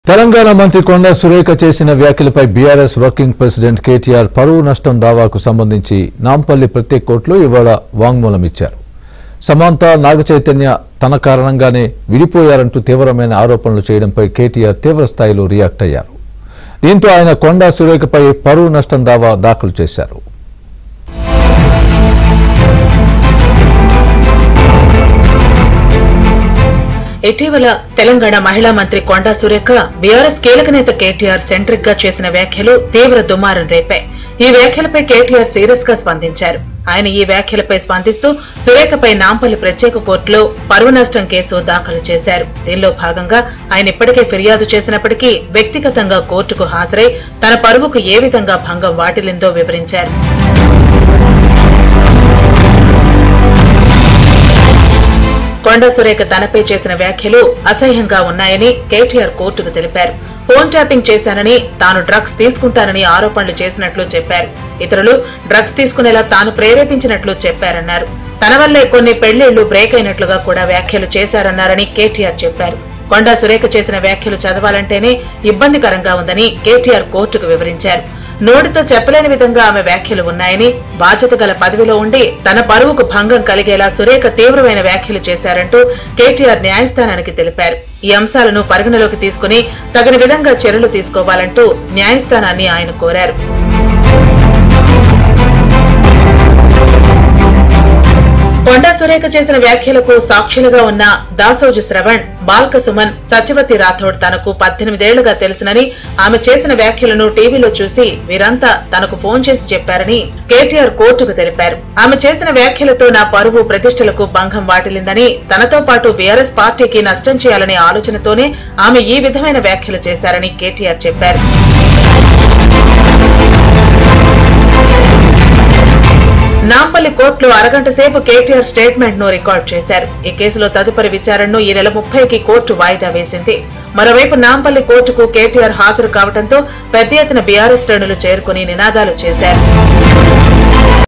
తెలంగాణ మంత్రి కొండా సురేఖ చేసిన వ్యాఖ్యలపై బీఆర్ఎస్ వర్కింగ్ ప్రెసిడెంట్ కేటీఆర్ పరువు నష్టం దావాకు సంబంధించి నాంపల్లి ప్రత్యేక కోర్టులో ఇవాళ వాంగ్మూలం ఇచ్చారు సమాంత నాగచైతన్య తన కారణంగానే విడిపోయారంటూ తీవ్రమైన ఆరోపణలు చేయడంపై కేటీఆర్ తీవ్ర స్థాయిలో రియాక్ట్ అయ్యారు దీంతో ఆయన కొండా సురేఖపై పరువు నష్టం దావా దాఖలు చేశారు ఇటీవల తెలంగాణ మహిళా మంత్రి కొండా సురేఖ బీఆర్ఎస్ కీలక నేత కేటీఆర్ సెంట్రిక్ గా చేసిన వ్యాఖ్యలు తీవ్ర దుమారం రేపాయి ఈ వ్యాఖ్యలపై కేటీఆర్ సీరియస్ గా స్పందించారు ఆయన ఈ వ్యాఖ్యలపై స్పందిస్తూ సురేఖపై నాంపల్లి ప్రత్యేక కోర్టులో పరువు నష్టం కేసు దాఖలు చేశారు దీనిలో భాగంగా ఆయన ఇప్పటికే ఫిర్యాదు చేసినప్పటికీ వ్యక్తిగతంగా కోర్టుకు హాజరై తన పరువుకు ఏ విధంగా భంగం వాటిల్లిందో వివరించారు కొండా సురేఖ తనపై చేసిన వ్యాఖ్యలు అసహ్యంగా ఉన్నాయని కేటీఆర్ కోర్టుకు తెలిపారు ఫోన్ ట్యాపింగ్ చేశానని తాను డ్రగ్స్ తీసుకుంటానని ఆరోపణలు చేసినట్లు చెప్పారు ఇతరులు డ్రగ్స్ తీసుకునేలా తాను ప్రేరేపించినట్లు చెప్పారన్నారు తన వల్లే కొన్ని పెళ్లిళ్లు బ్రేక్ అయినట్లుగా కూడా వ్యాఖ్యలు చేశారన్నారని కేటీఆర్ చెప్పారు కొండా సురేఖ చేసిన వ్యాఖ్యలు చదవాలంటేనే ఇబ్బందికరంగా ఉందని కేటీఆర్ కోర్టుకు వివరించారు నోటితో చెప్పలేని విధంగా ఆమె వ్యాఖ్యలు ఉన్నాయని బాధ్యత గల పదవిలో ఉండి తన పరువుకు భంగం కలిగేలా సురేఖ తీవ్రమైన వ్యాఖ్యలు చేశారంటూ కేటీఆర్ న్యాయస్థానానికి తెలిపారు ఈ అంశాలను పరిగణలోకి తీసుకుని తగిన విధంగా చర్యలు తీసుకోవాలంటూ న్యాయస్థానాన్ని ఆయన కోరారు కొండా సురేఖ చేసిన వ్యాఖ్యలకు సాక్షులుగా ఉన్న దాసోజు శ్రవణ్ బాల్క సుమన్ సత్యవతి రాథోడ్ తనకు పద్దెనిమిదేళ్లుగా తెలుసునని ఆమె చేసిన వ్యాఖ్యలను టీవీలో చూసి వీరంతా తనకు ఫోన్ చేసి చెప్పారని కేటీఆర్ కోర్టుకు తెలిపారు ఆమె చేసిన వ్యాఖ్యలతో నా పరువు ప్రతిష్టలకు భంగం వాటిల్లిందని తనతో పాటు బీఆర్ఎస్ పార్టీకి నష్టం చేయాలనే ఆలోచనతోనే ఆమె ఈ విధమైన వ్యాఖ్యలు చేశారని కేటీఆర్ చెప్పారు నాంపల్లి కోర్టులో అరగంట సేపు కేటీఆర్ స్టేట్మెంట్ ను రికార్డ్ చేశారు ఈ కేసులో తదుపరి విచారణను ఈ నెల ముప్పైకి కోర్టు వాయిదా వేసింది మరోవైపు నాంపల్లి కోర్టుకు కేటీఆర్ హాజరు కావడంతో పెద్ద ఎత్తున బీఆర్ఎస్ శ్రేణులు చేరుకుని నినాదాలు చేశారు